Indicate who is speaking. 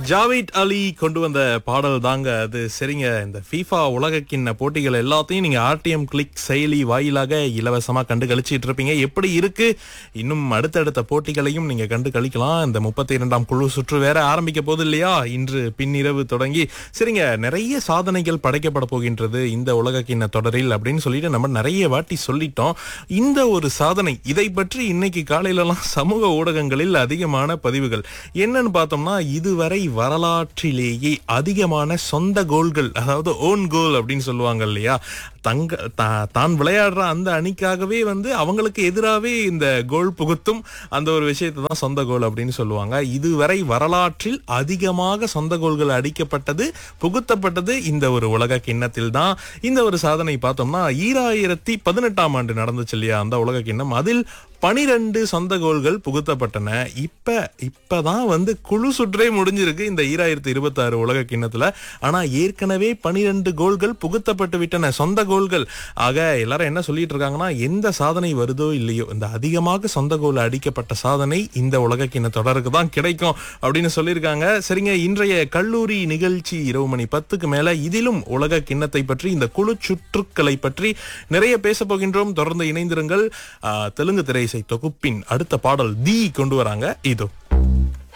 Speaker 1: ஜாவேத் அலி கொண்டு வந்த பாடல் தாங்க அது சரிங்க இந்த ஃபீஃபா உலகக்கிண்ண போட்டிகள் எல்லாத்தையும் நீங்க ஆர்டிஎம் கிளிக் செயலி வாயிலாக இலவசமா கண்டு கழிச்சிட்டு இருப்பீங்க எப்படி இருக்கு இன்னும் அடுத்தடுத்த போட்டிகளையும் நீங்க கண்டு கழிக்கலாம் இந்த முப்பத்தி இரண்டாம் குழு சுற்று வேற ஆரம்பிக்க போகுது இல்லையா இன்று பின்னிரவு தொடங்கி சரிங்க நிறைய சாதனைகள் படைக்கப்பட போகின்றது இந்த உலகக்கிண்ண தொடரில் அப்படின்னு சொல்லிட்டு நம்ம நிறைய வாட்டி சொல்லிட்டோம் இந்த ஒரு சாதனை இதை பற்றி இன்னைக்கு காலையிலலாம் சமூக ஊடகங்களில் அதிகமான பதிவுகள் என்னன்னு பார்த்தோம்னா இதுவரை வரலாற்றிலேயே அதிகமான சொந்த கோல்கள் அதாவது ஓன் கோல் அப்படின்னு சொல்லுவாங்க இல்லையா தங்க தா- தான் விளையாடுற அந்த அணிக்காகவே வந்து அவங்களுக்கு எதிராகவே இந்த கோல் புகுத்தும் அந்த ஒரு விஷயத்தை தான் சொந்த கோல் அப்படின்னு சொல்லுவாங்க இதுவரை வரலாற்றில் அதிகமாக சொந்த கோல்கள் அடிக்கப்பட்டது புகுத்தப்பட்டது இந்த ஒரு உலக கிண்ணத்தில் தான் இந்த ஒரு சாதனை பார்த்தோம்னா ஈராயிரத்தி பதினெட்டாம் ஆண்டு நடந்துச்சு இல்லையா அந்த உலக கிண்ணம் அதில் பனிரெண்டு சொந்த கோல்கள் புகுத்தப்பட்டன இப்ப இப்பதான் வந்து குழு சுற்றே முடிஞ்சிருக்கு இந்த ஈராயிரத்தி இருபத்தி ஆறு உலக கிண்ணத்துல ஆனா ஏற்கனவே பனிரெண்டு கோல்கள் புகுத்தப்பட்டு விட்டன சொந்த கோல்கள் ஆக எல்லாரும் என்ன சொல்லிட்டு இருக்காங்கன்னா எந்த சாதனை வருதோ இல்லையோ இந்த அதிகமாக சொந்த கோல் அடிக்கப்பட்ட சாதனை இந்த உலக கிண்ண தொடருக்கு தான் கிடைக்கும் அப்படின்னு சொல்லியிருக்காங்க சரிங்க இன்றைய கல்லூரி நிகழ்ச்சி இரவு மணி பத்துக்கு மேல இதிலும் உலக கிண்ணத்தை பற்றி இந்த குழு சுற்றுக்களை பற்றி நிறைய பேச போகின்றோம் தொடர்ந்து இணைந்திருங்கள் ஆஹ், தெலுங்கு திரையிசை தொகுப்பின் அடுத்த பாடல் தி கொண்டு வராங்க இதோ